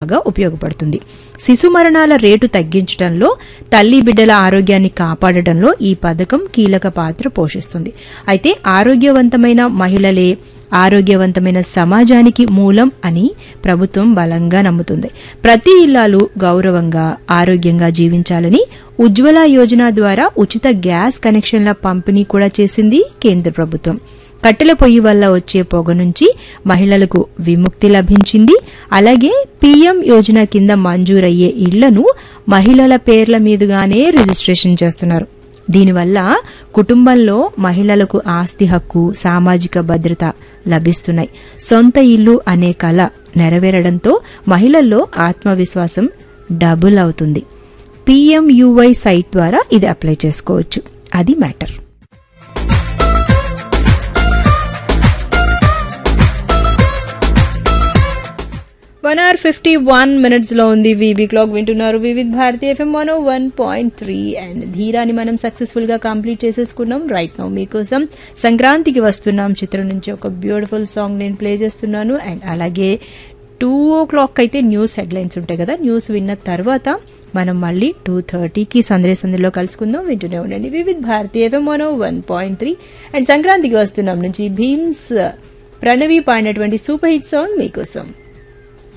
రూపంగా ఉపయోగపడుతుంది శిశు మరణాల రేటు తగ్గించడంలో తల్లి బిడ్డల ఆరోగ్యాన్ని కాపాడడంలో ఈ పథకం కీలక పాత్ర పోషిస్తుంది అయితే ఆరోగ్యవంతమైన మహిళలే ఆరోగ్యవంతమైన సమాజానికి మూలం అని ప్రభుత్వం బలంగా నమ్ముతుంది ప్రతి ఇల్లాలు గౌరవంగా ఆరోగ్యంగా జీవించాలని ఉజ్వల యోజన ద్వారా ఉచిత గ్యాస్ కనెక్షన్ల పంపిణీ కూడా చేసింది కేంద్ర ప్రభుత్వం కట్టెల పొయ్యి వల్ల వచ్చే పొగ నుంచి మహిళలకు విముక్తి లభించింది అలాగే పీఎం యోజన కింద మంజూరయ్యే ఇళ్లను మహిళల పేర్ల మీదుగానే రిజిస్ట్రేషన్ చేస్తున్నారు దీనివల్ల కుటుంబంలో మహిళలకు ఆస్తి హక్కు సామాజిక భద్రత లభిస్తున్నాయి సొంత ఇల్లు అనే కళ నెరవేరడంతో మహిళల్లో ఆత్మవిశ్వాసం డబుల్ అవుతుంది పీఎంయువై సైట్ ద్వారా ఇది అప్లై చేసుకోవచ్చు అది matter one hour fifty one minutes లో ఉంది వీబీ క్లాక్ వింటున్నారు Vividh Bharati FM one one point three and ధీరాని మనం సక్సెస్ఫుల్ గా కంప్లీట్ చేసేసుకున్నాం రైట్ నౌ మీకోసం సంక్రాంతికి వస్తున్నాం చిత్రం నుంచి ఒక బ్యూటిఫుల్ సాంగ్ నేను ప్లే చేస్తున్నాను అండ్ అలాగే టూ ఓ క్లాక్ అయితే న్యూస్ హెడ్లైన్స్ ఉంటాయి కదా న్యూస్ విన్న తర్వాత మనం మళ్ళీ టూ థర్టీకి సందడి సందడిలో కలుసుకుందాం వింటూనే ఉండండి Vividh Bharati FM one one point three and సంక్రాంతికి వస్తున్నాం నుంచి భీమ్స్ ప్రణవి పాడినటువంటి సూపర్ హిట్ సాంగ్ మీకోసం